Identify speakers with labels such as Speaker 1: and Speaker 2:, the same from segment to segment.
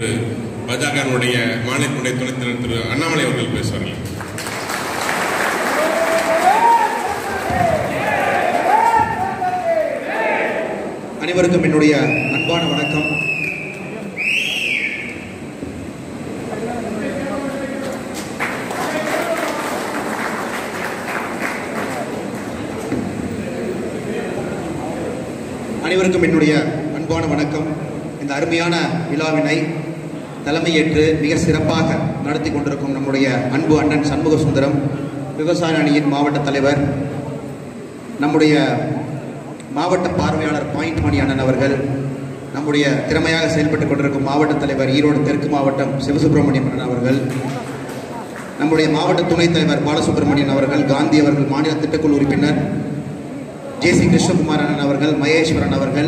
Speaker 1: பாஜகவினுடைய மாநில துணை துணைத் தலைவர் திரு அண்ணாமலை அவர்கள் பேசுவார்கள்
Speaker 2: அனைவருக்கும் என்னுடைய அன்பான வணக்கம் அனைவருக்கும் என்னுடைய அன்பான வணக்கம் இந்த அருமையான விழாவினை தலைமையேற்று மிக சிறப்பாக நடத்தி கொண்டிருக்கும் நம்முடைய அன்பு அண்ணன் சண்முக சுந்தரம் விவசாய அணியின் மாவட்ட தலைவர் நம்முடைய மாவட்ட பார்வையாளர் பாயிண்ட் மணி அண்ணன் அவர்கள் நம்முடைய திறமையாக செயல்பட்டுக் கொண்டிருக்கும் மாவட்ட தலைவர் ஈரோடு தெற்கு மாவட்டம் சிவசுப்பிரமணியம் அண்ணன் அவர்கள் நம்முடைய மாவட்ட துணைத் தலைவர் பாலசுப்ரமணியன் அவர்கள் காந்தி அவர்கள் மாநில திட்டக்குழு உறுப்பினர் ஜே சி கிருஷ்ணகுமார் அண்ணன் அவர்கள் மகேஸ்வரன் அவர்கள்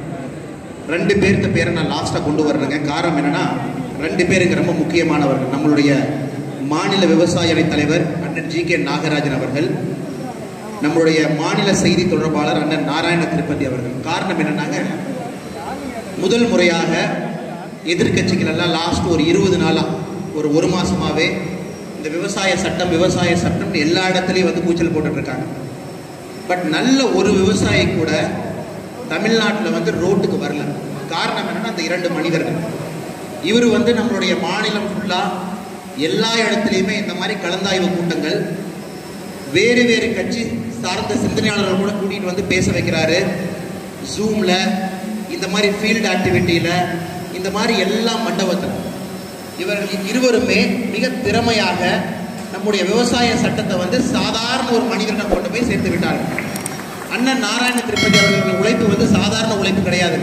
Speaker 2: ரெண்டு பேர்த்த பேரை நான் லாஸ்ட்டாக கொண்டு வரணுங்க காரணம் என்னன்னா ரெண்டு பேருக்கு ரொம்ப முக்கியமானவர்கள் நம்மளுடைய மாநில விவசாய அணி தலைவர் அண்ணன் ஜி கே நாகராஜன் அவர்கள் நம்மளுடைய மாநில செய்தி தொடர்பாளர் அண்ணன் நாராயண திருப்பதி அவர்கள் காரணம் என்னன்னாங்க முதல் முறையாக எதிர்க்கட்சிகள் எல்லாம் லாஸ்ட் ஒரு இருபது நாளா ஒரு ஒரு மாசமாவே இந்த விவசாய சட்டம் விவசாய சட்டம்னு எல்லா இடத்துலையும் வந்து கூச்சல் போட்டுட்டு இருக்காங்க பட் நல்ல ஒரு விவசாயி கூட தமிழ்நாட்டில் வந்து ரோட்டுக்கு வரல காரணம் என்னன்னா அந்த இரண்டு மனிதர்கள் இவர் வந்து நம்மளுடைய மாநிலம் ஃபுல்லாக எல்லா இடத்துலையுமே இந்த மாதிரி கலந்தாய்வு கூட்டங்கள் வேறு வேறு கட்சி சார்ந்த சிந்தனையாளர்கள் கூட கூட்டிகிட்டு வந்து பேச வைக்கிறாரு ஜூமில் இந்த மாதிரி ஃபீல்டு ஆக்டிவிட்டியில் இந்த மாதிரி எல்லா மண்டபத்தில் இவர்கள் இருவருமே மிக திறமையாக நம்முடைய விவசாய சட்டத்தை வந்து சாதாரண ஒரு மனிதனிடம் கொண்டு போய் சேர்த்து விட்டார்கள் அண்ணன் நாராயண திருப்பதி அவர்களுடைய உழைப்பு வந்து சாதாரண உழைப்பு கிடையாது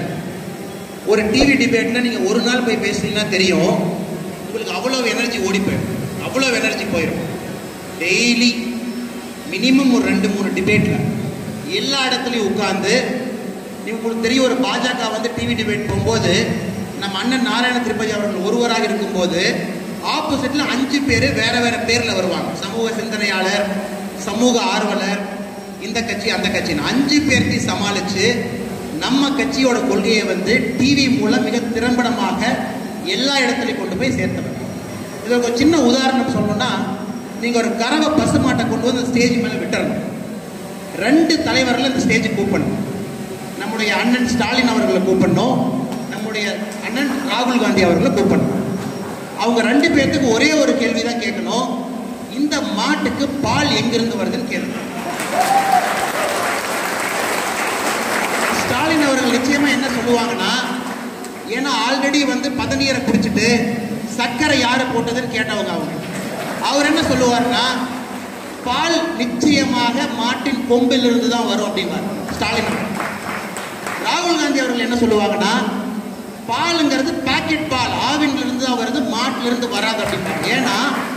Speaker 2: ஒரு டிவி டிபேட்னா நீங்கள் ஒரு நாள் போய் பேசுனீங்கன்னா தெரியும் உங்களுக்கு அவ்வளோ எனர்ஜி ஓடி போயிடும் அவ்வளோ எனர்ஜி போயிடும் டெய்லி மினிமம் ஒரு ரெண்டு மூணு டிபேட்டில் எல்லா இடத்துலையும் உட்காந்து உங்களுக்கு தெரியும் ஒரு பாஜக வந்து டிவி டிபேட் போகும்போது நம்ம அண்ணன் நாராயண திருப்பதி அவர்கள் ஒருவராக இருக்கும்போது ஆப்போசிட்ல அஞ்சு பேர் வேற வேற பேர்ல வருவாங்க சமூக சிந்தனையாளர் சமூக ஆர்வலர் இந்த கட்சி அந்த கட்சின்னு அஞ்சு பேர்த்தையும் சமாளிச்சு நம்ம கட்சியோட கொள்கையை வந்து டிவி மூலம் மிக திறம்படமாக எல்லா இடத்துலையும் கொண்டு போய் சேர்த்தவர் இது ஒரு சின்ன உதாரணம் சொல்லணும்னா நீங்க ஒரு கறவை பசுமாட்டை கொண்டு வந்து ஸ்டேஜ் மேல விட்டுறணும் ரெண்டு தலைவர்கள் இந்த ஸ்டேஜுக்கு கூப்பிடணும் நம்முடைய அண்ணன் ஸ்டாலின் அவர்களை கூப்பிடணும் நம்முடைய அண்ணன் ராகுல் காந்தி அவர்களை கூப்பிடணும் அவங்க ரெண்டு பேர்த்துக்கு ஒரே ஒரு கேள்வி தான் கேட்கணும் இந்த மாட்டுக்கு பால் எங்கிருந்து வருதுன்னு கேட்கணும் ஸ்டாலின் அவர்கள் நிச்சயமா என்ன சொல்லுவாங்கன்னா ஏன்னா ஆல்ரெடி வந்து பதநீரை குடிச்சிட்டு சர்க்கரை யாரு போட்டதுன்னு கேட்டவங்க அவங்க அவர் என்ன சொல்லுவார்னா பால் நிச்சயமாக மாட்டின் கொம்பில் இருந்து தான் வரும் அப்படின்னார் ஸ்டாலின் அவர்கள் ராகுல் காந்தி அவர்கள் என்ன சொல்லுவாங்கன்னா பாலுங்கிறது பாக்கெட் பால் ஆவின்ல இருந்து தான் வருது மாட்டுல இருந்து வராது அப்படின்றாங்க ஏன்னா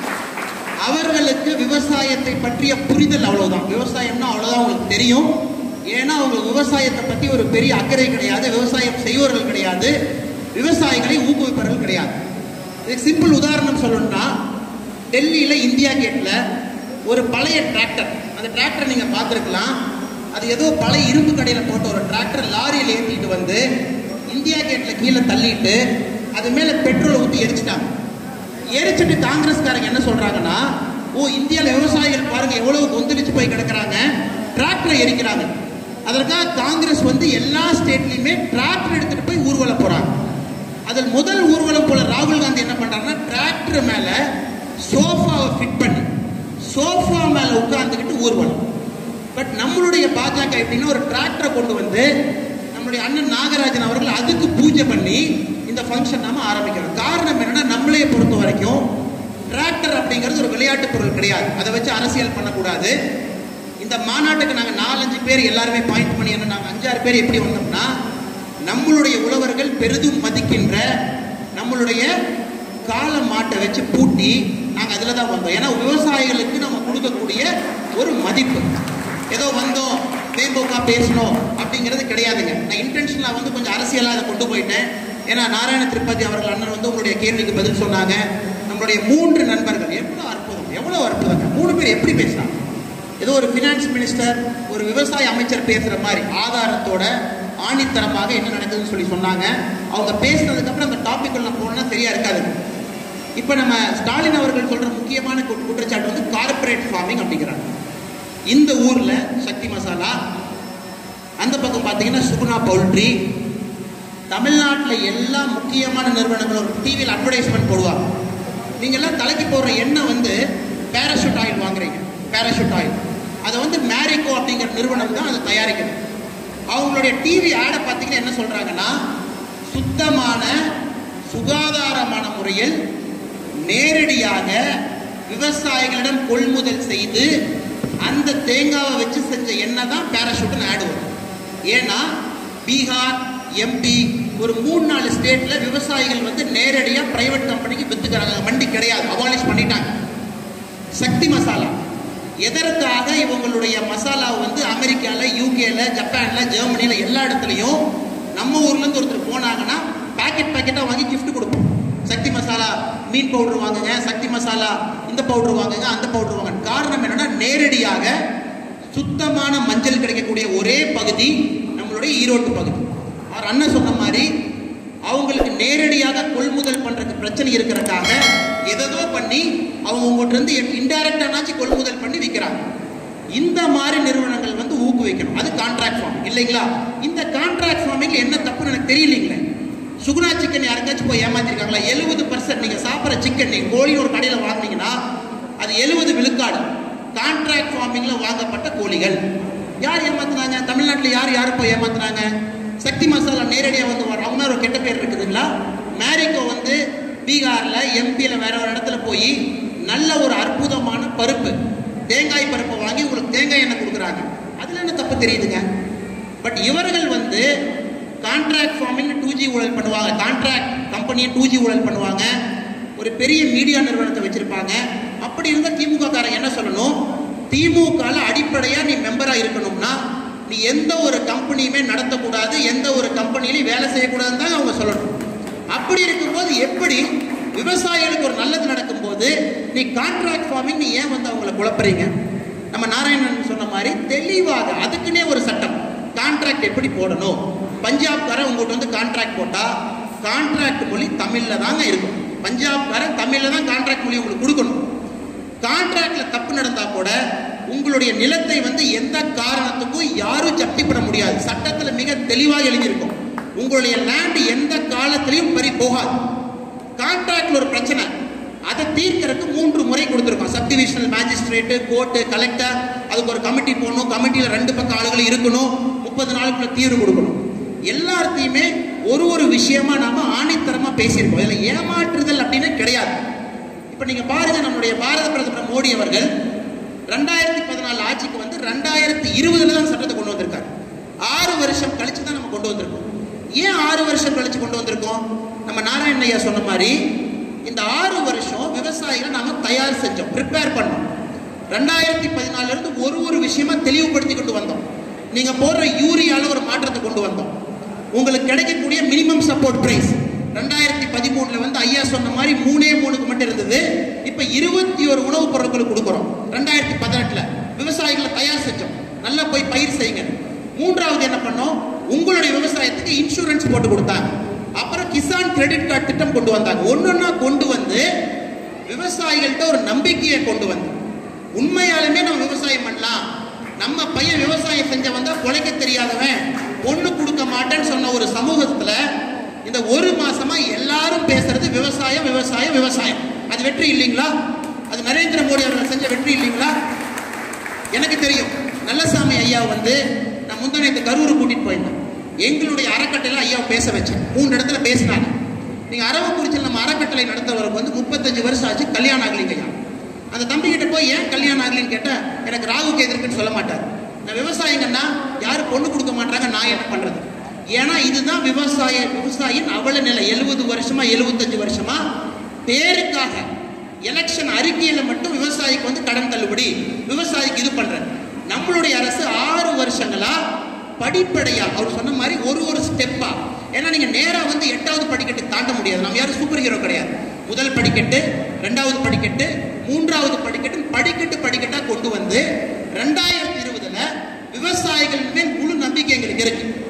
Speaker 2: அவர்களுக்கு விவசாயத்தை பற்றிய புரிதல் அவ்வளவுதான் விவசாயம்னா அவ்வளவுதான் அவங்களுக்கு தெரியும் ஏன்னா அவங்களுக்கு விவசாயத்தை பத்தி ஒரு பெரிய அக்கறை கிடையாது விவசாயம் செய்வர்கள் கிடையாது விவசாயிகளை ஊக்குவிப்பவர்கள் கிடையாது இதுக்கு சிம்பிள் உதாரணம் சொல்லணும்னா டெல்லியில இந்தியா கேட்ல ஒரு பழைய டிராக்டர் அந்த டிராக்டர் நீங்க பார்த்துருக்கலாம் அது ஏதோ பழைய இரும்பு கடையில் போட்ட ஒரு டிராக்டர் லாரியில் ஏற்றிட்டு வந்து இந்தியா கேட்ல கீழே தள்ளிட்டு அது மேல பெட்ரோலை ஊற்றி எரிச்சிட்டாங்க எரிச்சிட்டு காங்கிரஸ்காரங்க என்ன சொல்றாங்கன்னா ஓ இந்தியாவில் விவசாயிகள் பாருங்க எவ்வளவு கொந்தளிச்சு போய் கிடக்குறாங்க டிராக்டரை எரிக்கிறாங்க அதற்காக காங்கிரஸ் வந்து எல்லா ஸ்டேட்லயுமே டிராக்டர் எடுத்துட்டு போய் ஊர்வலம் போறாங்க அதில் முதல் ஊர்வலம் போல ராகுல் காந்தி என்ன பண்றாங்கன்னா டிராக்டர் மேல சோஃபாவை ஃபிட் பண்ணி சோஃபா மேல உட்கார்ந்துக்கிட்டு ஊர்வலம் பட் நம்மளுடைய பாஜக எப்படின்னா ஒரு டிராக்டரை கொண்டு வந்து நம்முடைய அண்ணன் நாகராஜன் அவர்கள் அதுக்கு பூஜை பண்ணி இந்த ஃபங்க்ஷன் நாம ஆரம்பிக்கிறோம் காரணம் என்னன்னா நம்மளே பொறுத்த வரைக்கும் டிராக்டர் அப்படிங்கிறது ஒரு விளையாட்டு பொருள் கிடையாது அதை வச்சு அரசியல் பண்ணக்கூடாது இந்த மாநாட்டுக்கு நாங்கள் நாலஞ்சு பேர் எல்லாருமே பாயிண்ட் பண்ணி என்ன நாங்கள் அஞ்சாறு பேர் எப்படி வந்தோம்னா நம்மளுடைய உழவர்கள் பெரிதும் மதிக்கின்ற நம்மளுடைய கால மாட்டை வச்சு பூட்டி நாங்கள் அதில் தான் வந்தோம் ஏன்னா விவசாயிகளுக்கு நம்ம கொடுக்கக்கூடிய ஒரு மதிப்பு ஏதோ வந்தோம் தேமுக பேசணும் அப்படிங்கிறது கிடையாதுங்க நான் இன்டென்ஷனாக வந்து கொஞ்சம் அரசியலாக அதை கொண்டு போயிட்டேன் ஏன்னா நாராயண திருப்பதி அவர்கள் அண்ணன் வந்து உங்களுடைய கேள்விக்கு பதில் சொன்னாங்க நம்மளுடைய மூன்று நண்பர்கள் எவ்வளோ அற்புதம் எவ்வளோ அற்புதங்க மூணு பேர் எப்படி பேசினாங்க ஏதோ ஒரு ஃபினான்ஸ் மினிஸ்டர் ஒரு விவசாய அமைச்சர் பேசுகிற மாதிரி ஆதாரத்தோட
Speaker 3: ஆணித்தரமாக என்ன நடக்குதுன்னு சொல்லி சொன்னாங்க அவங்க பேசினதுக்கு அப்புறம் அந்த டாபிக் உள்ள போனா சரியா இருக்காது இப்போ நம்ம ஸ்டாலின் அவர்கள் சொல்ற முக்கியமான கு- குற்றச்சாட்டு வந்து கார்ப்பரேட் ஃபார்மிங் அப்படிங்கிறாங்க இந்த ஊர்ல சக்தி மசாலா அந்த பக்கம் பார்த்தீங்கன்னா சுகுணா பவுல்ட்ரி தமிழ்நாட்டில் எல்லா முக்கியமான நிறுவனங்களும் ஒரு டிவியில் அட்வர்டைஸ்மெண்ட் போடுவாங்க நீங்க எல்லாம் தலைக்கு போடுற எண்ணெய் வந்து பேராஷூட் ஆயில் வாங்குறீங்க பேராஷூட் ஆயில் அதை வந்து மேரிகோ அப்படிங்கிற நிறுவனம் தான் அதை தயாரிக்குது அவங்களுடைய டிவி ஆடை பார்த்தீங்கன்னா என்ன சொல்றாங்கன்னா சுத்தமான சுகாதாரமான முறையில் நேரடியாக விவசாயிகளிடம் கொள்முதல் செய்து அந்த தேங்காவை வச்சு செஞ்ச எண்ணெய் தான் பேராஷூட்னு ஆடு வரும் ஏன்னா பீகார் எம்பி ஒரு மூணு நாலு ஸ்டேட்ல விவசாயிகள் வந்து நேரடியாக பிரைவேட் கம்பெனிக்கு வித்துக்கிறாங்க வண்டி கிடையாது அபாலிஷ் பண்ணிட்டாங்க சக்தி மசாலா எதற்காக இவங்களுடைய மசாலாவை வந்து அமெரிக்கால யூகேல ஜப்பான்ல ஜெர்மனில எல்லா இடத்துலையும் நம்ம ஊர்ல இருந்து ஒருத்தர் போனாங்கன்னா பாக்கெட் பாக்கெட்டா வாங்கி கிஃப்ட் கொடுப்போம் சக்தி மசாலா மீன் பவுடர் வாங்குங்க சக்தி மசாலா இந்த பவுடர் வாங்குங்க அந்த பவுடர் வாங்க காரணம் என்னன்னா நேரடியாக சுத்தமான மஞ்சள் கிடைக்கக்கூடிய ஒரே பகுதி நம்மளுடைய ஈரோட்டு பகுதி அவர் அண்ணன் சொன்ன மாதிரி அவங்களுக்கு நேரடியாக கொள்முதல் பண்றதுக்கு பிரச்சனை இருக்கிறக்காக எதோ பண்ணி அவங்க உங்கள்கிட்ட இருந்து இன்டைரக்டானாச்சும் கொள்முதல் பண்ணி விற்கிறாங்க இந்த மாதிரி நிறுவனங்கள் வந்து ஊக்குவிக்கணும் அது கான்ட்ராக்ட் ஃபார்ம் இல்லைங்களா இந்த கான்ட்ராக்ட் ஃபார்மிங்ல என்ன தப்புன்னு எனக்கு தெரியலீங்களே சுகுணா சிக்கன் யாருக்காச்சும் போய் ஏமாத்திருக்காங்களா எழுபது பர்சன்ட் நீங்க சாப்பிட்ற சிக்கன் நீங்க கோழின்னு ஒரு கடையில் வாங்குனீங்கன்னா அது எழுபது விழுக்காடு கான்ட்ராக்ட் ஃபார்மிங்ல வாங்கப்பட்ட கோழிகள் யார் ஏமாத்துனாங்க தமிழ்நாட்டில் யார் யார் போய் ஏமாத்துனாங்க சக்தி மசாலா நேரடியாக வந்து வர அவங்க மேல ஒரு கெட்ட பேர் இருக்குதுங்களா மேரிகோ வந்து பீகார்ல எம்பியில வேற ஒரு இடத்துல போய் நல்ல ஒரு அற்புதமான பருப்பு தேங்காய் பருப்பை வாங்கி உங்களுக்கு தேங்காய் எண்ணெய் கொடுக்குறாங்க அதுல என்ன தப்பு தெரியுதுங்க பட் இவர்கள் வந்து கான்ட்ராக்ட் ஃபார்மிங் டூ ஜி ஊழல் பண்ணுவாங்க கான்ட்ராக்ட் கம்பெனியை டூ ஜி ஊழல் பண்ணுவாங்க ஒரு பெரிய மீடியா நிறுவனத்தை வச்சிருப்பாங்க அப்படி இருந்தால் திமுக காரன் என்ன சொல்லணும் திமுகல அடிப்படையா நீ மெம்பரா இருக்கணும்னா நீ எந்த ஒரு கம்பெனியுமே நடத்தக்கூடாது எந்த ஒரு கம்பெனிலையும் வேலை செய்யக்கூடாதுன்னு தான் அவங்க சொல்லணும் அப்படி இருக்கும்போது எப்படி விவசாயிகளுக்கு ஒரு நல்லது நடக்கும்போது நீ கான்ட்ராக்ட் ஃபார்மிங் நீ ஏன் வந்து அவங்கள குழப்புறீங்க நம்ம நாராயணன் சொன்ன மாதிரி தெளிவாக அதுக்குன்னே ஒரு சட்டம் கான்ட்ராக்ட் எப்படி போடணும் பஞ்சாப்காரன் உங்கள்கிட்ட வந்து கான்ட்ராக்ட் போட்டா கான்ட்ராக்ட் மொழி தமிழ்ல தாங்க இருக்கும் பஞ்சாப்காரன் தமிழ்ல தான் கான்ட்ராக்ட் மொழி உங்களுக்கு கொடுக்கணும் கான்ட்ராக்ட்ல தப்பு நடந்தா கூட உங்களுடைய நிலத்தை வந்து எந்த காரணத்துக்கும் யாரும் ஜப்தி பண்ண முடியாது சட்டத்துல மிக தெளிவாக எழுதியிருக்கும் உங்களுடைய லேண்ட் எந்த காலத்திலையும் பறி போகாது கான்ட்ராக்ட்ல ஒரு பிரச்சனை அதை தீர்க்கறதுக்கு மூன்று முறை கொடுத்துருக்கோம் சப்டிவிஷனல் மேஜிஸ்ட்ரேட்டு கோர்ட்டு கலெக்டர் அதுக்கு ஒரு கமிட்டி போடணும் கமிட்டியில் ரெண்டு பக்கம் ஆளுகள் இருக்கணும் முப்பது நாளுக்குள்ள தீர்வு கொடுக்கணும் எல்லாத்தையுமே ஒரு ஒரு விஷயமா நாம ஆணித்தரமா பேசியிருக்கோம் இதுல ஏமாற்றுதல் அப்படின்னு கிடையாது இப்ப நீங்க பாருங்க நம்மளுடைய பாரத பிரதமர் மோடி அவர்கள் ரெண்டாயிரத்தி பதினாலு ஆட்சிக்கு வந்து ரெண்டாயிரத்தி இருபதுல தான் சட்டத்தை கொண்டு வந்திருக்காரு ஆறு வருஷம் கழிச்சு தான் நம்ம கொண்டு வந்திருக்கோம் ஏன் ஆறு வருஷம் கழிச்சு கொண்டு வந்திருக்கோம் நம்ம நாராயண ஐயா சொன்ன மாதிரி இந்த ஆறு வருஷம் விவசாயிகளை நாம தயார் செஞ்சோம் ப்ரிப்பேர் பண்ணோம் ரெண்டாயிரத்தி பதினாலுல இருந்து ஒரு ஒரு விஷயமா தெளிவுபடுத்தி கொண்டு வந்தோம் நீங்க போடுற யூரியால ஒரு மாற்றத்தை கொண்டு வந்தோம் உங்களுக்கு கிடைக்கக்கூடிய மினிமம் சப்போர்ட் பிரைஸ் ரெண்டாயிரத்தி பதிமூணுல வந்து ஐயா சொன்ன மாதிரி மூணே மூணுக்கு மட்டும் இருந்தது இப்ப இருபத்தி ஒரு உணவுப் பொருட்கள் கொடுக்குறோம் ரெண்டாயிரத்தி பதினெட்டுல விவசாயிகளை தயார் செஞ்சோம் நல்லா போய் பயிர் செய்யுங்க மூன்றாவது என்ன பண்ணோம் உங்களுடைய விவசாயத்துக்கு இன்சூரன்ஸ் போட்டு கொடுத்தாங்க அப்புறம் கிசான் கிரெடிட் கார்டு திட்டம் கொண்டு வந்தாங்க ஒன்னொன்னா கொண்டு வந்து விவசாயிகள்கிட்ட ஒரு நம்பிக்கையை கொண்டு வந்து உண்மையாலுமே நம்ம விவசாயம் பண்ணலாம் நம்ம பையன் விவசாயம் செஞ்ச வந்தா குலைக்க தெரியாதவன் பொண்ணு கொடுக்க மாட்டேன்னு சொன்ன ஒரு சமூகத்துல இந்த ஒரு மாசமா எல்லாரும் பேசுறது விவசாயம் விவசாயம் விவசாயம் அது வெற்றி இல்லைங்களா அது நரேந்திர மோடி அவர்கள் செஞ்ச வெற்றி இல்லைங்களா எனக்கு தெரியும் நல்லசாமி ஐயா வந்து நான் முந்தானத்து கரூர் கூட்டிட்டு போயிருந்தேன் எங்களுடைய அறக்கட்டையில ஐயாவை பேச வச்சேன் மூணு இடத்துல பேசினாங்க நீங்க அரவக்குறிச்சியில் நம்ம அறக்கட்டளை நடத்தவருக்கு வந்து முப்பத்தஞ்சு வருஷம் ஆச்சு கல்யாணம் ஆகலைங்க ஐயா அந்த தம்பி கிட்ட போய் ஏன் கல்யாணம் ஆகலைன்னு கேட்டா எனக்கு ராகு கேதுருக்குன்னு சொல்ல மாட்டார் நான் விவசாயிங்கன்னா யாரும் பொண்ணு கொடுக்க மாட்டாங்க நான் என்ன பண்றது ஏன்னா இதுதான் விவசாய விவசாயியின் அவல நிலை எழுபது வருஷமா எழுபத்தஞ்சு வருஷமா பேருக்காக எலெக்ஷன் அறிக்கையில மட்டும் விவசாயிக்கு வந்து கடன் தள்ளுபடி விவசாயிக்கு இது பண்ற நம்மளுடைய அரசு ஆறு வருஷங்களா படிப்படையா அவர் சொன்ன மாதிரி ஒரு ஒரு ஸ்டெப்பா ஏன்னா நீங்க நேரா வந்து எட்டாவது படிக்கட்டு தாண்ட முடியாது நம்ம யாரும் சூப்பர் ஹீரோ கிடையாது முதல் படிக்கட்டு ரெண்டாவது படிக்கட்டு மூன்றாவது படிக்கட்டு படிக்கட்டு படிக்கட்டா கொண்டு வந்து ரெண்டாயிரத்தி இருபதுல விவசாயிகள் மேல் முழு நம்பிக்கை எங்களுக்கு இருக்கு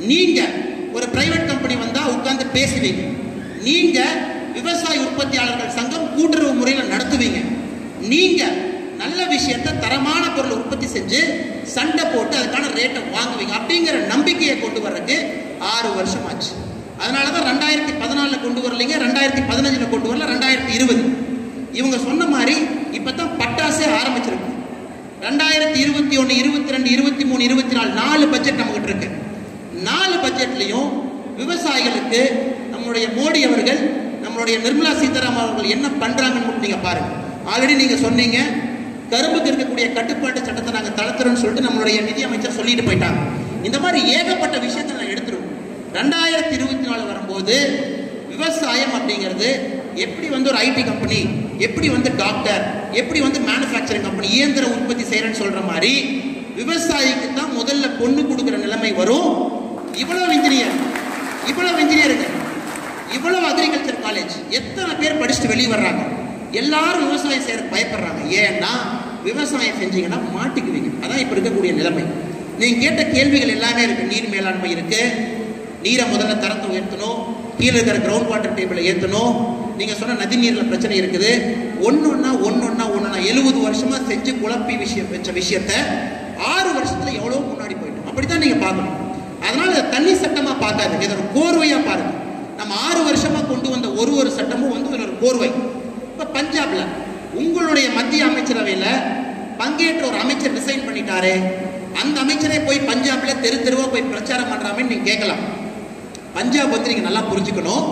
Speaker 3: நீங்க ஒரு பிரைவேட் கம்பெனி வந்தா உட்கார்ந்து பேசுவீங்க நீங்க விவசாய உற்பத்தியாளர்கள் சங்கம் கூட்டுறவு முறையில் நடத்துவீங்க நீங்க நல்ல விஷயத்தை தரமான பொருளை உற்பத்தி செஞ்சு சண்டை போட்டு அதுக்கான ரேட்டை வாங்குவீங்க அப்படிங்கிற நம்பிக்கையை கொண்டு வர்றதுக்கு ஆறு வருஷம் ஆச்சு அதனால தான் ரெண்டாயிரத்தி பதினாலுல கொண்டு வரலைங்க ரெண்டாயிரத்தி பதினஞ்சுல கொண்டு வரல ரெண்டாயிரத்தி இருபது இவங்க சொன்ன மாதிரி இப்பதான் பட்டாசே ஆரம்பிச்சிருக்கு ரெண்டாயிரத்தி இருபத்தி ஒன்று இருபத்தி ரெண்டு இருபத்தி மூணு இருபத்தி நாலு நாலு பட்ஜெட் நம்மகிட்ட இருக்கு நாலு பட்ஜெட்லையும் விவசாயிகளுக்கு நம்மளுடைய மோடி அவர்கள் நம்மளுடைய நிர்மலா சீதாராமன் அவர்கள் என்ன பண்றாங்கன்னு மட்டும் நீங்க பாருங்க ஆல்ரெடி நீங்க சொன்னீங்க கரும்புக்கு இருக்கக்கூடிய கட்டுப்பாட்டு சட்டத்தை நாங்க தளர்த்துறோம்னு சொல்லிட்டு நம்மளுடைய நிதி அமைச்சர் சொல்லிட்டு போயிட்டாங்க இந்த மாதிரி ஏகப்பட்ட விஷயத்தை நான் எடுத்துருவோம் ரெண்டாயிரத்தி இருபத்தி நாலு வரும்போது விவசாயம் அப்படிங்கிறது எப்படி வந்து ஒரு ஐடி கம்பெனி எப்படி வந்து டாக்டர் எப்படி வந்து மேனுஃபேக்சரிங் கம்பெனி இயந்திர உற்பத்தி செய்யறேன்னு சொல்ற மாதிரி விவசாயிக்கு தான் முதல்ல பொண்ணு கொடுக்குற நிலைமை வரும் இவ்வளவு இன்ஜினியர் இவ்வளவு இன்ஜினியருங்க இவ்வளவு அக்ரிகல்ச்சர் காலேஜ் எத்தனை பேர் படிச்சுட்டு வெளியே வர்றாங்க எல்லாரும் விவசாயம் செய்யற பயப்படுறாங்க ஏன்னா விவசாயம் செஞ்சீங்கன்னா மாட்டிக்குவீங்க அதான் இப்ப இருக்கக்கூடிய நிலைமை நீங்க கேட்ட கேள்விகள் எல்லாமே இருக்கு நீர் மேலாண்மை இருக்கு நீரை முதல்ல தரத்தை உயர்த்தணும் கீழே இருக்கிற கிரவுண்ட் வாட்டர் டேபிளை ஏற்றணும் நீங்க சொன்ன நதி நீர்ல பிரச்சனை இருக்குது ஒன்னொன்னா ஒன்னொன்னா ஒன்னொன்னா எழுபது வருஷமா செஞ்சு குழப்பி விஷயம் வச்ச விஷயத்த ஆறு வருஷத்துல எவ்வளவு முன்னாடி போயிட்டோம் அப்படித்தான் நீங்க பார்க்கணும் அதனால இதை தனி சட்டமா பார்க்காது இதை ஒரு கோர்வையா பாருங்க நம்ம ஆறு வருஷமா கொண்டு வந்த ஒரு ஒரு சட்டமும் வந்து இதுல ஒரு கோர்வை இப்ப பஞ்சாப்ல உங்களுடைய மத்திய அமைச்சரவையில பங்கேற்ற ஒரு அமைச்சர் ரிசைன் பண்ணிட்டாரு அந்த அமைச்சரே போய் பஞ்சாப்ல தெரு தெருவா போய் பிரச்சாரம் பண்றாமன்னு நீங்க கேட்கலாம் பஞ்சாப் வந்து நீங்க நல்லா புரிஞ்சுக்கணும்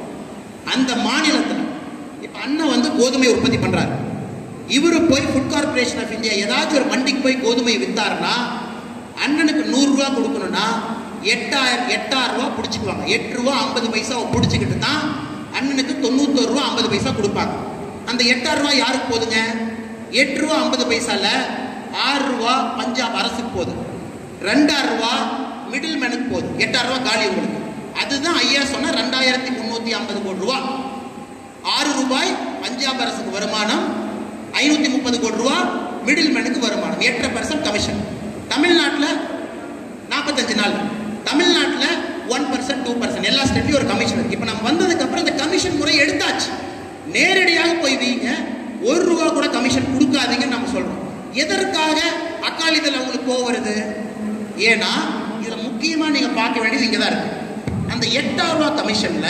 Speaker 3: அந்த மாநிலத்துல இப்ப அண்ணன் வந்து கோதுமை உற்பத்தி பண்றாரு இவரு போய் ஃபுட் கார்பரேஷன் ஆஃப் இந்தியா ஏதாச்சும் ஒரு மண்டிக்கு போய் கோதுமை வித்தாருன்னா அண்ணனுக்கு நூறு ரூபா கொடுக்கணும்னா எட்டாயிரம் எட்டாயிரம் ரூபா பிடிச்சிக்குவாங்க எட்டு ரூபா ஐம்பது பைசாவை பிடிச்சிக்கிட்டு தான் அண்ணனுக்கு தொண்ணூத்தொரு ரூபா ஐம்பது பைசா கொடுப்பாங்க அந்த எட்டாயிரம் ரூபா யாருக்கு போகுதுங்க எட்டு ரூபா ஐம்பது பைசால ஆறு ரூபா பஞ்சாப் அரசுக்கு போகுது ரெண்டாயிரம் ரூபா மிடில் மேனுக்கு போகுது எட்டாயிரம் ரூபா காலி உங்களுக்கு அதுதான் ஐயா சொன்ன ரெண்டாயிரத்தி முந்நூற்றி ஐம்பது கோடி ரூபா ஆறு ரூபாய் பஞ்சாப் அரசுக்கு வருமானம் ஐநூத்தி முப்பது கோடி ரூபா மிடில் மேனுக்கு வருமானம் எட்டரை பர்சன்ட் கமிஷன் தமிழ்நாட்டில் நாற்பத்தஞ்சு நாள் தமிழ்நாட்டில் ஒன் பர்சன்ட் டூ பர்சன்ட் எல்லா ஸ்டேட்லையும் ஒரு கமிஷன் இருக்கு இப்போ நம்ம வந்ததுக்கு அப்புறம் இந்த கமிஷன் முறை எடுத்தாச்சு நேரடியாக போய் வீங்க ஒரு ரூபா கூட கமிஷன் கொடுக்காதீங்கன்னு நம்ம சொல்றோம் எதற்காக அக்காலிதழ் அவங்களுக்கு கோவம் வருது ஏன்னா இதுல முக்கியமா நீங்க பார்க்க வேண்டியது இங்க தான் இருக்கு அந்த எட்டாயிரம் ரூபாய் கமிஷன்ல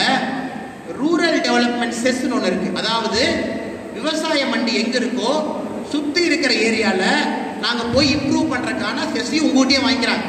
Speaker 3: ரூரல் டெவலப்மெண்ட் செஸ்ன்னு ஒன்று இருக்கு அதாவது விவசாய மண்டி எங்க இருக்கோ சுத்தி இருக்கிற ஏரியால நாங்க போய் இம்ப்ரூவ் பண்றதுக்கான செஸ்ஸையும் உங்ககிட்டயே வாங்கிக்கிறாங்க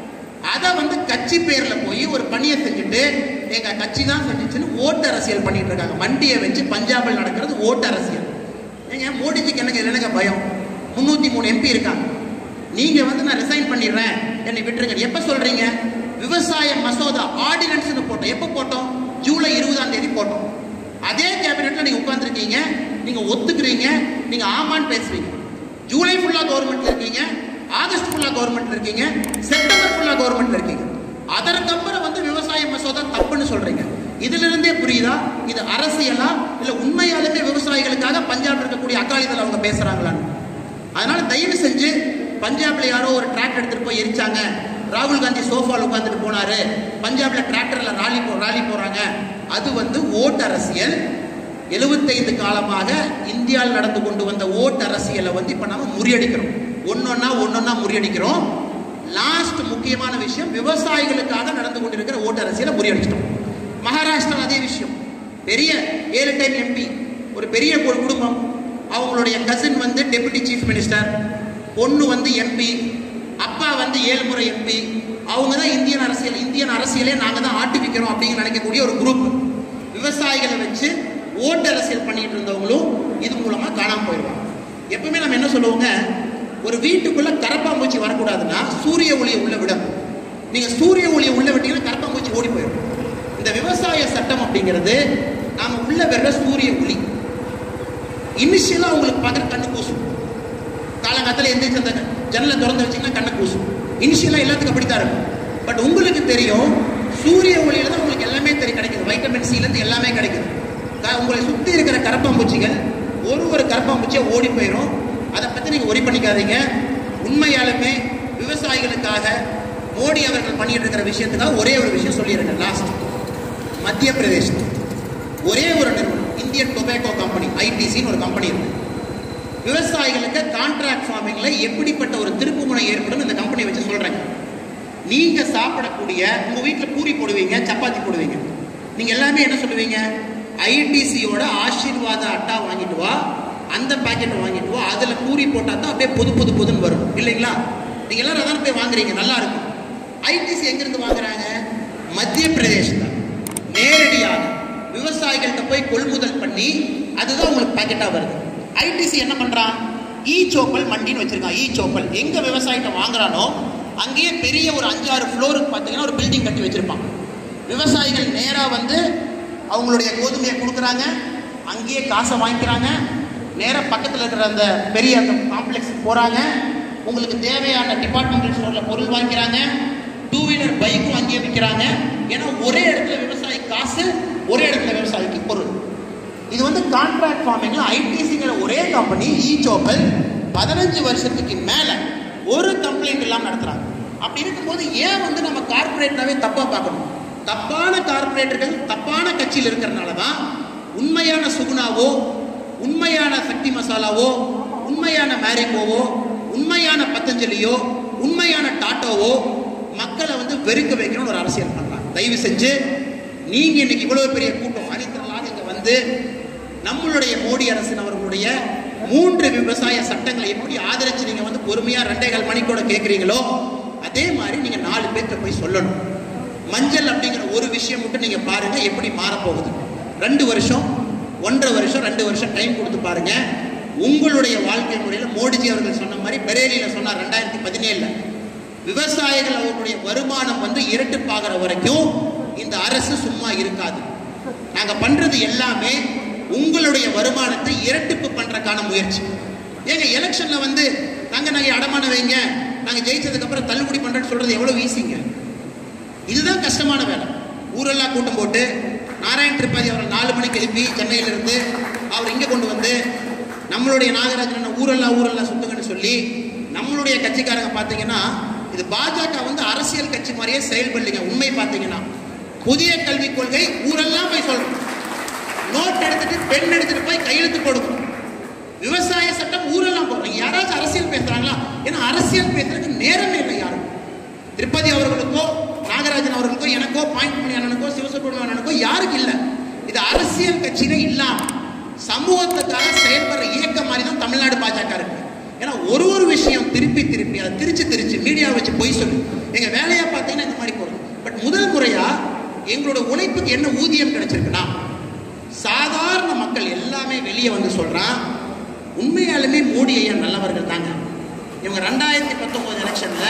Speaker 3: அதை வந்து கட்சி பேர்ல போய் ஒரு பணியை செஞ்சுட்டு எங்க கட்சி தான் செஞ்சுச்சுன்னு ஓட்டு அரசியல் பண்ணிட்டு இருக்காங்க மண்டியை வச்சு பஞ்சாபில் நடக்கிறது ஓட்டு அரசியல் ஏங்க மோடிஜிக்கு எனக்கு என்னங்க பயம் முன்னூத்தி மூணு எம்பி இருக்காங்க நீங்க வந்து நான் ரிசைன் பண்ணிடுறேன் என்னை விட்டுருங்க எப்ப சொல்றீங்க விவசாய மசோதா ஆர்டினன்ஸ்னு போட்டோம் எப்ப போட்டோம் ஜூலை இருபதாம் தேதி போட்டோம் அதே கேபினெட்ல நீங்க உட்கார்ந்துருக்கீங்க நீங்க ஒத்துக்கிறீங்க நீங்க ஆமான்னு பேசுவீங்க ஜூலை ஃபுல்லா கவர்மெண்ட்ல இருக்கீங்க ஆகஸ்ட் ஃபுல்லா கவர்மெண்ட்ல இருக்கீங்க செப்டம்பர் ஃபுல்லா கவர்மெண்ட்ல இருக்கீங்க அதற்கப்புறம் வந்து விவசாய மசோதா தப்புன்னு சொல்றீங்க இதுல இருந்தே புரியுதா இது அரசியலா இல்ல உண்மையாலுமே விவசாயிகளுக்காக பஞ்சாப்ல இருக்கக்கூடிய அகாலிதள் அவங்க பேசுறாங்களான்னு அதனால தயவு செஞ்சு பஞ்சாப்ல யாரோ ஒரு டிராக்டர் எடுத்துட்டு போய் எரிச்சாங்க ராகுல் காந்தி சோஃபால உட்காந்துட்டு போனாரு பஞ்சாப்ல டிராக்டர்ல ராலி போ ராலி போறாங்க அது வந்து ஓட்டு அரசியல் எழுபத்தைந்து காலமாக இந்தியாவில் நடந்து கொண்டு வந்த ஓட்டு அரசியலை வந்து இப்ப நாம முறியடிக்கிறோம் ஒன்னொன்னா ஒன்னொன்னா முறியடிக்கிறோம் லாஸ்ட் முக்கியமான விஷயம் விவசாயிகளுக்காக நடந்து கொண்டிருக்கிற ஓட்டு அரசியலை முறியடிச்சிட்டோம் மகாராஷ்டிரா அதே விஷயம் பெரிய ஏழு டைம் எம்பி ஒரு பெரிய ஒரு குடும்பம் அவங்களுடைய கசின் வந்து டெபுட்டி சீஃப் மினிஸ்டர் பொண்ணு வந்து எம்பி அப்பா வந்து ஏழு முறை எம்பி அவங்க தான் இந்தியன் அரசியல் இந்தியன் அரசியலே நாங்கள் தான் ஆட்டுவிக்கிறோம் அப்படின்னு நினைக்கக்கூடிய ஒரு குரூப் விவசாயிகளை வச்சு ஓட்டு அரசியல் பண்ணிட்டு இருந்தவங்களும் இது மூலமா காணாம போயிடுவாங்க எப்பவுமே நம்ம என்ன சொல்லுவோங்க ஒரு வீட்டுக்குள்ள கரப்பாம்பூச்சி வரக்கூடாதுன்னா சூரிய ஒளியை உள்ள விடணும் நீங்க சூரிய ஒளியை உள்ள விட்டீங்கன்னா கரப்பாம்பூச்சி ஓடி போயிடும் இந்த விவசாய சட்டம் அப்படிங்கிறது நாம உள்ள வர்ற சூரிய ஒளி இனிஷியலா உங்களுக்கு பார்க்குற கண்ணு கூசும் காலங்காலத்தில் எந்திரிச்சு அந்த ஜன்னலை திறந்து வச்சீங்கன்னா கண்ணை கூசும் இனிஷியலாக எல்லாத்துக்கும் அப்படித்தான் இருக்கும் பட் உங்களுக்கு தெரியும் சூரிய ஒளியில தான் உங்களுக்கு எல்லாமே தெரியும் கிடைக்குது வைட்டமின் சிலேருந்து எல்லாமே கிடைக்குது க- உங்களை சுற்றி இருக்கிற கரப்பாம்பூச்சிகள் ஒரு ஒரு கரப்பாம்பூச்சியை ஓடி போயிடும் அதை பற்றி நீங்கள் ஒரி பண்ணிக்காதீங்க உண்மையாலுமே விவசாயிகளுக்காக மோடி அவர்கள் பண்ணிட்டு இருக்கிற விஷயத்துக்காக ஒரே ஒரு விஷயம் சொல்லியிருக்கேன் லாஸ்ட் மத்திய பிரதேசம் ஒரே ஒரு நிறுவனம் இந்தியன் டொபேக்கோ கம்பெனி ஐடிசின்னு ஒரு கம்பெனி இருக்கு விவசாயிகளுக்கு கான்ட்ராக்ட் ஃபார்மிங்ல எப்படிப்பட்ட ஒரு திருப்புமுனை ஏற்படும் இந்த கம்பெனி வச்சு சொல்றேங்க நீங்க சாப்பிடக்கூடிய உங்க வீட்டுல பூரி போடுவீங்க சப்பாத்தி போடுவீங்க நீங்க எல்லாமே என்ன சொல்லுவீங்க ஐடிசியோட ஆசீர்வாத அட்டா வாங்கிட்டு வா அந்த பாக்கெட் வாங்கிட்டு வா அதுல பூரி போட்டா தான் அப்படியே புது புது புதுன்னு வரும் இல்லைங்களா நீங்க எல்லாரும் அதான் போய் வாங்குறீங்க நல்லா இருக்கும் ஐடிசி எங்க இருந்து வாங்குறாங்க மத்திய பிரதேசம் நேரடியாக விவசாயிகள்கிட்ட போய் கொள்முதல் பண்ணி அதுதான் உங்களுக்கு பாக்கெட்டா வருது ஐடிசி என்ன பண்றான் ஈ சோப்பல் மண்டின்னு வச்சிருக்கான் ஈ சோப்பல் எங்க விவசாயிட்ட வாங்குறானோ அங்கேயே பெரிய ஒரு அஞ்சாறு ஃப்ளோருக்கு பார்த்தீங்கன்னா ஒரு பில்டிங் கட்டி வச்சிருப்பான் விவசாயிகள் நேரா வந்து அவங்களுடைய கோதுமையை கொடுக்குறாங்க அங்கேயே காசை வாங்கிக்கிறாங்க நேரா பக்கத்தில் இருக்கிற அந்த பெரிய அந்த காம்ப்ளெக்ஸ் போறாங்க உங்களுக்கு தேவையான டிபார்ட்மெண்டல் ஸ்டோர்ல பொருள் வாங்கிக்கிறாங்க டூ வீலர் பைக்கும் அங்கேயே விற்கிறாங்க ஏன்னா ஒரே இடத்துல விவசாயி காசு ஒரே இடத்துல விவசாயிக்கு பொருள் இது வந்து கான்ட்ராக்ட் ஃபார்மிங்ல ஐடிசிங்கிற ஒரே கம்பெனி இ சோப்பல் பதினஞ்சு வருஷத்துக்கு மேல ஒரு கம்ப்ளைண்ட் இல்லாம நடத்துறாங்க அப்படி இருக்கும்போது ஏன் வந்து நம்ம கார்பரேட்னாவே தப்பா பார்க்கணும் தப்பான கார்பரேட்டர்கள் தப்பான கட்சியில் இருக்கிறனால தான் உண்மையான சுகுணாவோ உண்மையான சக்தி மசாலாவோ உண்மையான மேரிகோவோ உண்மையான பத்தஞ்சலியோ உண்மையான டாட்டோவோ மக்களை வந்து வெறுக்க வைக்கணும்னு ஒரு அரசியல் பண்றாங்க தயவு செஞ்சு நீங்க இன்னைக்கு இவ்வளவு பெரிய கூட்டம் அணித்தலாக இங்க வந்து நம்மளுடைய மோடி அரசின் அவர்களுடைய மூன்று விவசாய சட்டங்களை எப்படி ஆதரிச்சு நீங்க வந்து பொறுமையா ரெண்டே கால் மணிக்கூட கேட்குறீங்களோ அதே மாதிரி நீங்க நாலு பேர்த்த போய் சொல்லணும் மஞ்சள் அப்படிங்கிற ஒரு விஷயம் மட்டும் நீங்க பாருங்க எப்படி மாறப்போகுது ரெண்டு வருஷம் ஒன்றரை வருஷம் ரெண்டு வருஷம் டைம் கொடுத்து பாருங்க உங்களுடைய வாழ்க்கை முறையில மோடிஜி அவர்கள் சொன்ன மாதிரி பெரேலியில சொன்னார் ரெண்டாயிரத்தி பதினேழுல விவசாயிகள் அவர்களுடைய வருமானம் வந்து இரட்டிப்பாகிற வரைக்கும் இந்த அரசு சும்மா இருக்காது நாங்க பண்றது எல்லாமே உங்களுடைய வருமானத்தை இரட்டிப்பு பண்றதுக்கான முயற்சி ஏங்க எலெக்ஷன்ல வந்து நாங்க நாங்க அடமான வைங்க நாங்க ஜெயிச்சதுக்கு அப்புறம் தள்ளுபடி பண்றேன்னு சொல்றது எவ்வளவு ஈஸிங்க இதுதான் கஷ்டமான வேலை ஊரெல்லாம் கூட்டம் போட்டு நாராயண் திரிபாதி அவரை நாலு மணிக்கு எழுப்பி சென்னையில இருந்து அவர் இங்க கொண்டு வந்து நம்மளுடைய நாகராஜன் ஊரெல்லாம் ஊரெல்லாம் சுத்துங்கன்னு சொல்லி நம்மளுடைய கட்சிக்காரங்க பார்த்தீங்கன்னா இது பாஜக வந்து அரசியல் கட்சி மாதிரியே செயல்படலைங்க உண்மை பார்த்தீங்கன்னா புதிய கல்விக் கொள்கை ஊரெல்லாம் போய் சொல்லணும் நோட் எடுத்துட்டு பெண் எடுத்துட்டு போய் கையெழுத்து கொடுக்கும் விவசாய சட்டம் ஊரெல்லாம் போடுறாங்க யாராச்சும் அரசியல் பேசுறாங்களா ஏன்னா அரசியல் பேசுறதுக்கு நேரமே இல்லை யாரும் திருப்பதி அவர்களுக்கோ நாகராஜன் அவர்களுக்கோ எனக்கோ பாயிண்ட் மணி அண்ணனுக்கோ சிவசுப்ரமணிய அண்ணனுக்கோ யாருக்கு இல்லை இது அரசியல் கட்சியில இல்லாம சமூகத்துக்காக செயல்படுற இயக்கம் மாதிரி தான் தமிழ்நாடு பாஜக இருக்கு ஏன்னா ஒரு ஒரு விஷயம் திருப்பி திருப்பி அதை திருச்சி திருச்சி மீடியா வச்சு பொய் சொல்லு எங்க வேலையா பார்த்தீங்கன்னா இந்த மாதிரி போறது பட் முதல் முறையா எங்களோட உழைப்புக்கு என்ன ஊதியம் கிடைச்சிருக்குன்னா சாதாரண மக்கள் எல்லாமே வெளியே வந்து சொல்றான் உண்மையாலுமே மோடி ஐயா நல்லவர்கள் தாங்க இவங்க ரெண்டாயிரத்தி பத்தொன்பது எலெக்ஷன்ல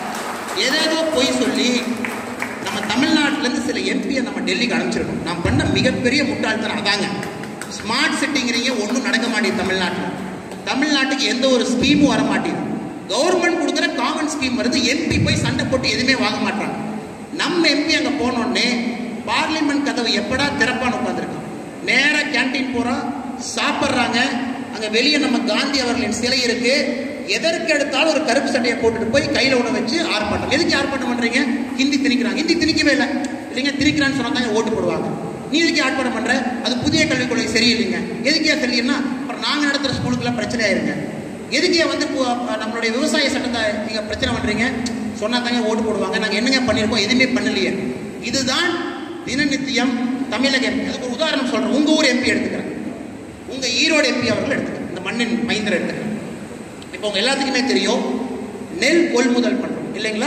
Speaker 3: ஏதேதோ பொய் சொல்லி நம்ம தமிழ்நாட்டிலேருந்து சில எம்பியை நம்ம டெல்லிக்கு அனுப்பிச்சிருக்கோம் நான் பண்ண மிகப்பெரிய முட்டாள்தனம் அதாங்க ஸ்மார்ட் சிட்டிங்கிறீங்க ஒன்றும் நடக்க மாட்டேங்குது தமிழ்நாட்டில் தமிழ்நாட்டுக்கு எந்த ஒரு ஸ்கீமும் வர மாட்டேங்குது கவர்மெண்ட் கொடுக்குற காமன் ஸ்கீம் வருது எம்பி போய் சண்டை போட்டு எதுவுமே வாங்க மாட்டாங்க நம்ம எம்பி அங்கே போனோடனே பார்லிமெண்ட் கதவு எப்படா திறப்பான்னு உட்காந்துருக்கான் நேராக கேன்டீன் போகிறோம் சாப்பிட்றாங்க அங்கே வெளியே நம்ம காந்தி அவர்களின் சிலை இருக்கு எதற்கு எடுத்தாலும் ஒரு கருப்பு சட்டையை போட்டுட்டு போய் கையில் உணவு வச்சு ஆர்ப்பாட்டம் எதுக்கு ஆர்ப்பாட்டம் பண்றீங்க ஹிந்தி திணிக்கிறாங்க ஹிந்தி திணிக்கவே இல்லை இல்லைங்க திணிக்கிறான்னு சொன்னா தாங்க ஓட்டு போடுவாங்க நீ எதுக்கு ஆர்ப்பாட்டம் பண்ற அது புதிய கல்விக் கொள்கை சரியில்லைங்க எதுக்கே சரியில்லைன்னா அப்புறம் நாங்க நடத்துற ஸ்கூலுக்குலாம் பிரச்சனை ஆயிருங்க எதுக்கே வந்து பு- நம்மளுடைய விவசாய சட்டத்தை நீங்க பிரச்சனை பண்றீங்க சொன்னா தாங்க ஓட்டு போடுவாங்க நாங்க என்னங்க பண்ணியிருக்கோம் எதுவுமே பண்ணலையே இதுதான் தினநித்தியம் தமிழக எம்பி அதுக்கு ஒரு உதாரணம் சொல்றேன் உங்க ஊர் எம்பி எடுத்துக்கிறேன் உங்க ஈரோடு எம்பி அவர்கள் எடுத்துக்கிறேன் இந்த மண்ணின் மைந்தர் எடுத்துக்கிறேன் இப்போ உங்க எல்லாத்துக்குமே தெரியும் நெல் கொள்முதல் பண்றோம் இல்லைங்களா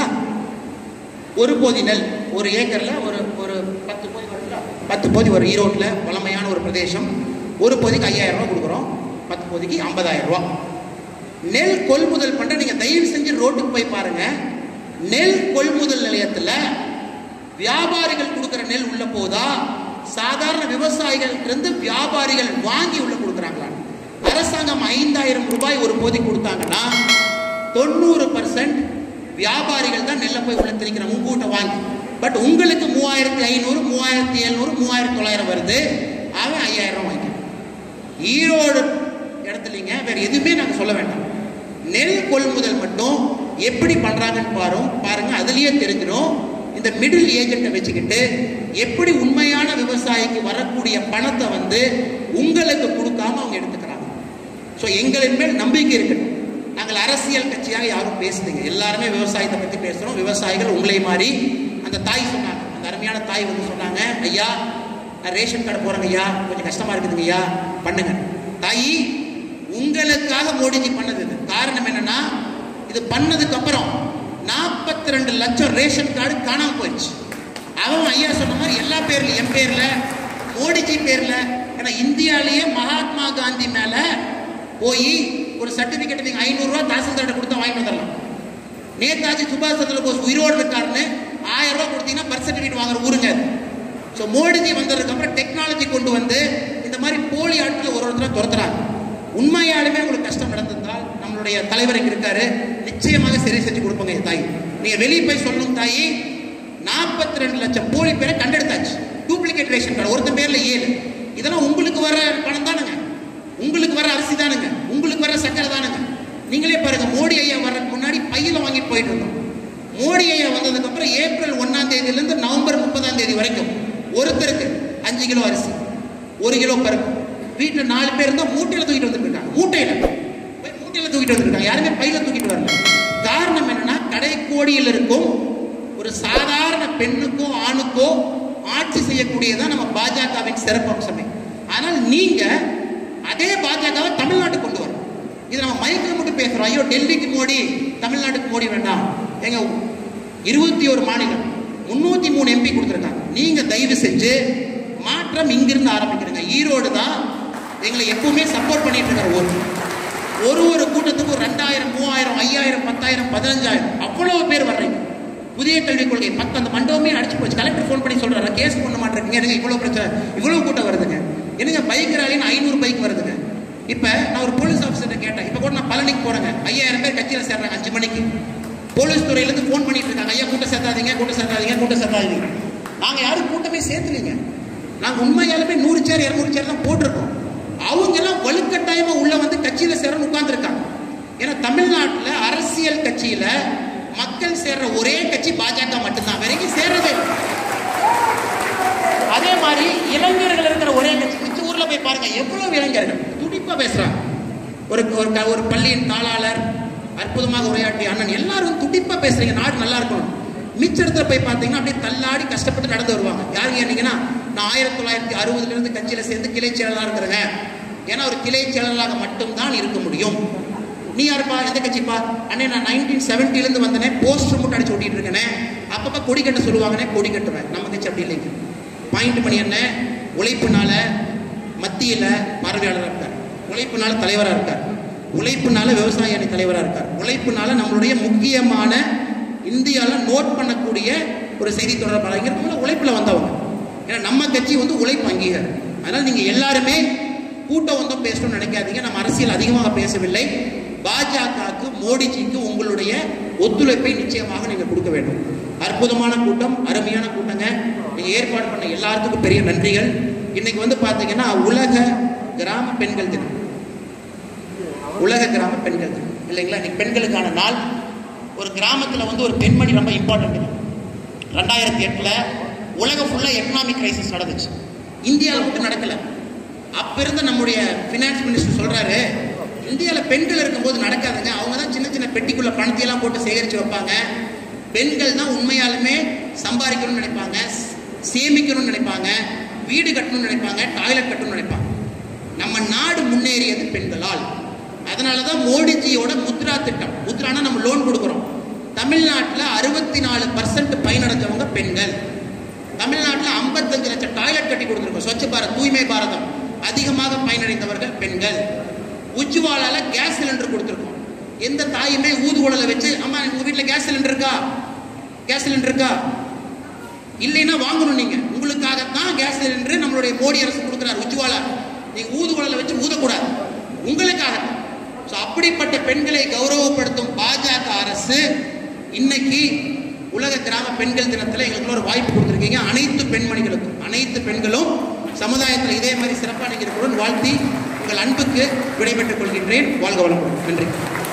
Speaker 3: ஒரு போதி நெல் ஒரு ஏக்கர்ல ஒரு ஒரு பத்து போதி வருதுல பத்து போதி வரும் ஈரோட்டில் வளமையான ஒரு பிரதேசம் ஒரு போதிக்கு ஐயாயிரம் ரூபாய் கொடுக்குறோம் பத்து போதிக்கு ஐம்பதாயிரம் ரூபாய் நெல் கொள்முதல் பண்ற நீங்க தயவு செஞ்சு ரோட்டுக்கு போய் பாருங்க நெல் கொள்முதல் நிலையத்துல வியாபாரிகள் கொடுக்குற நெல் உள்ள போதா சாதாரண விவசாயிகள் இருந்து வியாபாரிகள் வாங்கி உள்ள கொடுக்குறாங்களா அரசாங்கம் ஐந்தாயிரம் ரூபாய் ஒரு போதி கொடுத்தாங்கன்னா தொண்ணூறு பர்சன்ட் வியாபாரிகள் தான் நெல்லை போய் உள்ள திணிக்கிறாங்க உங்க வீட்டை வாங்கி பட் உங்களுக்கு மூவாயிரத்தி ஐநூறு மூவாயிரத்தி எழுநூறு மூவாயிரத்தி தொள்ளாயிரம் வருது அவன் ஐயாயிரம் ரூபாய் வாங்கிக்கிறான் ஈரோடு இடத்துலங்க வேற எதுவுமே நாங்க சொல்ல வேண்டாம் நெல் கொள்முதல் மட்டும் எப்படி பண்றாங்கன்னு பாரும் பாருங்க அதுலயே தெரிஞ்சிடும் இந்த மிடில் ஏஜென்ட்டை வச்சுக்கிட்டு எப்படி உண்மையான விவசாயிக்கு வரக்கூடிய பணத்தை வந்து உங்களுக்கு கொடுக்காம அவங்க எடுத்துக்கிறாங்க ஸோ எங்களின் மேல் நம்பிக்கை இருக்கட்டும் நாங்கள் அரசியல் கட்சியாக யாரும் பேசுறீங்க எல்லாருமே விவசாயத்தை பற்றி பேசுகிறோம் விவசாயிகள் உங்களை மாதிரி அந்த தாய் சொன்னாங்க அந்த அருமையான தாய் வந்து சொன்னாங்க ஐயா நான் ரேஷன் கார்டு போகிறேங்க ஐயா கொஞ்சம் கஷ்டமாக இருக்குதுங்க ஐயா பண்ணுங்க தாயி உங்களுக்காக மோடிஜி பண்ணது இது காரணம் என்னன்னா இது பண்ணதுக்கு அப்புறம் நாற்பத்தி ரெண்டு லட்சம் ரேஷன் கார்டு காணாம போயிடுச்சு அவன் ஐயா சொன்ன மாதிரி எல்லா பேர்ல என் பேர்ல மோடிஜி பேர்ல ஏன்னா இந்தியாலேயே மகாத்மா காந்தி மேல போய் ஒரு சர்டிபிகேட் நீங்க ஐநூறு ரூபாய் தாசில்தார்ட்ட கொடுத்தா வாங்கிட்டு வந்துடலாம் நேதாஜி சுபாஷ் சந்திர போஸ் உயிரோடு இருக்காருன்னு ஆயிரம் ரூபாய் கொடுத்தீங்கன்னா பர்த் சர்டிஃபிகேட் வாங்குற ஊருங்க அது ஸோ மோடிஜி வந்ததுக்கு அப்புறம் டெக்னாலஜி கொண்டு வந்து இந்த மாதிரி போலி ஆட்களை ஒரு ஒருத்தர துரத்துறாங்க உண்மையாலுமே உங்களுக்கு கஷ்டம் நடந்திருந்தால் நம்மளுடைய தலைவர் இங்க இருக்காரு நிச்சயமாக சரி செஞ்சு கொடுப்பாங்க என் தாய் நீங்க வெளியே போய் சொல்லணும் தாயி நாற்பத்தி ரெண்டு லட்சம் போலி பேரை கண்டெடுத்தாச்சு டூப்ளிகேட் ரேஷன் கார்டு ஒருத்தன் பேர்ல ஏழு இதெல்லாம் உங்களுக்கு வர பணம் தானுங்க உங்களுக்கு வர அரிசி தானுங்க உங்களுக்கு வர சக்கரை தானுங்க நீங்களே பாருங்க மோடி ஐயா வர்றதுக்கு முன்னாடி பையில வாங்கிட்டு போயிட்டு இருந்தோம் மோடி ஐயா வந்ததுக்கு அப்புறம் ஏப்ரல் ஒன்னாம் தேதியில இருந்து நவம்பர் முப்பதாம் தேதி வரைக்கும் ஒருத்தருக்கு அஞ்சு கிலோ அரிசி ஒரு கிலோ பருப்பு வீட்டுல நாலு பேர் இருந்தா மூட்டையில தூக்கிட்டு வந்துட்டு இருக்காங்க மூட்டையில போய் மூட்டையில தூக்கிட்டு வந்திருக்காங்க யாருமே பையில தூக்கிட்டு வரல காரணம் என்னன்னா கடைக்கோடியில் இருக்கும் ஒரு சாதாரண பெண்ணுக்கோ ஆணுக்கோ ஆட்சி செய்யக்கூடியதான் நம்ம பாஜகவின் சிறப்பு அம்சமே ஆனால் நீங்க அதே பாஜகவை தமிழ்நாட்டுக்கு கொண்டு வரணும் இது நம்ம மைக்கில் மட்டும் பேசுறோம் ஐயோ டெல்லிக்கு மோடி தமிழ்நாட்டுக்கு மோடி வேண்டாம் எங்க இருபத்தி ஒரு மாநிலம் முன்னூத்தி மூணு எம்பி கொடுத்துருக்காங்க நீங்க தயவு செஞ்சு மாற்றம் இங்கிருந்து ஆரம்பிக்கிறீங்க ஈரோடு தான் எங்களை எப்பவுமே சப்போர்ட் பண்ணிட்டு இருக்கிற ஊர் ஒரு ஒரு கூட்டத்துக்கு ஒரு ரெண்டாயிரம் மூவாயிரம் ஐயாயிரம் பத்தாயிரம் பதினஞ்சாயிரம் அவ்வளவு பேர் வர்றீங்க புதிய கல்விக் கொள்கை பத்து அந்த மண்டபமே அடிச்சு போச்சு கலெக்டர் ஃபோன் பண்ணி சொல்றாரு கேஸ் பண்ண மாட்டேங்க எனக்கு இவ்வளவு பிரச்சனை இவ்வளவு கூட்டம் வருதுங்க என்னங்க பைக் ராலின்னு ஐநூறு பைக் வருதுங்க இப்ப நான் ஒரு போலீஸ் ஆஃபீஸர்ட்ட கேட்டேன் இப்ப கூட நான் பழனிக்கு போறேங்க ஐயாயிரம் பேர் கட்சியில சேர்றாங்க அஞ்சு மணிக்கு போலீஸ் துறையில இருந்து ஃபோன் பண்ணிட்டு இருக்காங்க ஐயா கூட்டம் சேர்த்தாதீங்க கூட்டம் சேர்த்தாதீங்க கூட்டம் சேர்த்தாதீங்க நாங்க யாரும் கூட்டமே சேர்த்துலீங்க நாங்க உண்மையாலுமே நூறு சேர் இருநூறு சேர் தான் போட்டிருக்கோம் அவங்க எல்லாம் வலுக்கட்டாயமா உள்ள வந்து கட்சியில சேரன்னு உட்கார்ந்துருக்காங்க ஏன்னா தமிழ்நாட்டுல அரசியல் கட்சியில மக்கள் சேர்ற ஒரே கட்சி பாஜக மட்டும்தான் வேற எங்கேயும் சேர்றதே இல்லை. அதே மாதிரி இளைஞர்கள் இருக்கிற ஒரே கட்சி மிச்ச ஊர்ல போய் பாருங்க எவ்வளவு இளைஞர்கள் துடிப்பா பேசுறாங்க ஒரு ஒரு க- ஒரு பள்ளியின் தாளாளர் அற்புதமாக உரையாற்றிய அண்ணன் எல்லாரும் துடிப்பா பேசுறீங்க நாடு நல்லா இருக்கணும் மிச்ச இடத்துல போய் பார்த்தீங்கன்னா அப்படியே தள்ளாடி கஷ்டப்பட்டு நடந்து வருவாங்க யாருங்க என்னங்கன்னா நான் ஆயிரத்தி தொள்ளாயிரத்தி அறுபதுல இருந்து கட்சியில சேர்ந்து கிளை செயலாளர் இருக்கிறேங்க ஏன்னா ஒரு கிளை செயலாளராக மட்டும்தான் இருக்க முடியும் நீ யாருப்பா எந்த கட்சிப்பா அண்ணே நான் நைன்டீன் செவன்டிலேருந்து வந்தனே போஸ்டர் மட்டும் அடிச்சு ஓட்டிட்டு இருக்கேனே அப்பப்போ கொடி கட்ட சொல்லுவாங்கன்னே கொடி கட்டுவேன் நம்ம கட்சி அப்படி இல்லைங்க பாயிண்ட் பண்ணி என்ன உழைப்புனால மத்தியில் பார்வையாளராக இருக்கார் உழைப்புனால தலைவராக இருக்கார் உழைப்புனால விவசாய அணி தலைவராக இருக்கார் உழைப்புனால நம்மளுடைய முக்கியமான இந்தியாவில் நோட் பண்ணக்கூடிய ஒரு செய்தி தொடர்பாளர் இங்க இருக்கவங்க உழைப்பில் வந்தவங்க ஏன்னா நம்ம கட்சி வந்து உழைப்பு அங்கீகாரம் அதனால் நீங்கள் எல்லாருமே கூட்டம் வந்தோம் பேசணும்னு நினைக்காதீங்க நம்ம அரசியல் அதிகமாக பேசவில்லை பாஜகவுக்கு மோடிஜிக்கு உங்களுடைய ஒத்துழைப்பை நிச்சயமாக நீங்கள் கொடுக்க வேண்டும் அற்புதமான கூட்டம் அருமையான கூட்டங்க நீங்க ஏற்பாடு பண்ண எல்லாத்துக்கும் பெரிய நன்றிகள் இன்னைக்கு வந்து பாத்தீங்கன்னா உலக கிராம பெண்கள் தினம் உலக கிராம பெண்கள் தினம் இல்லைங்களா இன்னைக்கு பெண்களுக்கான நாள் ஒரு கிராமத்துல வந்து ஒரு பெண்மணி ரொம்ப இம்பார்ட்டன்ட் ரெண்டாயிரத்தி எட்டுல உலகம் ஃபுல்லா எக்கனாமிக் கிரைசிஸ் நடந்துச்சு இந்தியாவில் மட்டும் நடக்கல அப்ப இருந்த நம்முடைய ஃபினான்ஸ் மினிஸ்டர் சொல்றாரு இந்தியாவில் பெண்கள் இருக்கும்போது நடக்காதுங்க அவங்க தான் சின்ன சின்ன பெட்டிக்குள்ள பணத்தையெல்லாம் போட்டு சேகரிச்சு வைப்பாங்க பெண்கள் தான் உண்மையாலுமே சம்பாதிக்கணும்னு நினைப்பாங்க சேமிக்கணும்னு நினைப்பாங்க வீடு கட்டணும்னு நினைப்பாங்க டாய்லெட் கட்டணும்னு நினைப்பாங்க நம்ம நாடு முன்னேறியது பெண்களால் அதனால தான் மோடிஜியோட முத்ரா திட்டம் முத்ரானா நம்ம லோன் கொடுக்குறோம் தமிழ்நாட்டில் அறுபத்தி நாலு பர்சன்ட் பயனடைஞ்சவங்க பெண்கள் தமிழ்நாட்டில் ஐம்பத்தஞ்சு லட்சம் டாய்லெட் கட்டி கொடுத்துருக்கோம் ஸ்வச்ச பாரத் தூய்மை பாரதம் அதிகமாக பயனடைந்தவர்கள் பெண்கள் உஜ்வாலால கேஸ் சிலிண்டர் கொடுத்துருக்கோம் எந்த தாயுமே ஊதுகுழலை வச்சு அம்மா உங்க வீட்டில் கேஸ் சிலிண்டர் இருக்கா கேஸ் சிலிண்டர் இருக்கா இல்லைன்னா வாங்கணும் நீங்க உங்களுக்காகத்தான் கேஸ் சிலிண்டர் நம்மளுடைய மோடி அரசு கொடுக்குறாரு உஜ்வாலா நீங்க ஊதுகுழலை வச்சு ஊதக்கூடாது உங்களுக்காக ஸோ அப்படிப்பட்ட பெண்களை கௌரவப்படுத்தும் பாஜக அரசு இன்னைக்கு உலக கிராம பெண்கள் தினத்தில் எங்களுக்கு ஒரு வாய்ப்பு கொடுத்துருக்கீங்க அனைத்து பெண்மணிகளுக்கும் அனைத்து பெண்களும் சமுதாயத்தில் இதே மாதிரி சிறப்பாக நீங்கள் இருக்கணும்னு வாழ்த்தி உங்கள் அன்புக்கு விடைபெற்றுக் கொள்கின்றேன் வாழ்க வளமுடன் நன்றி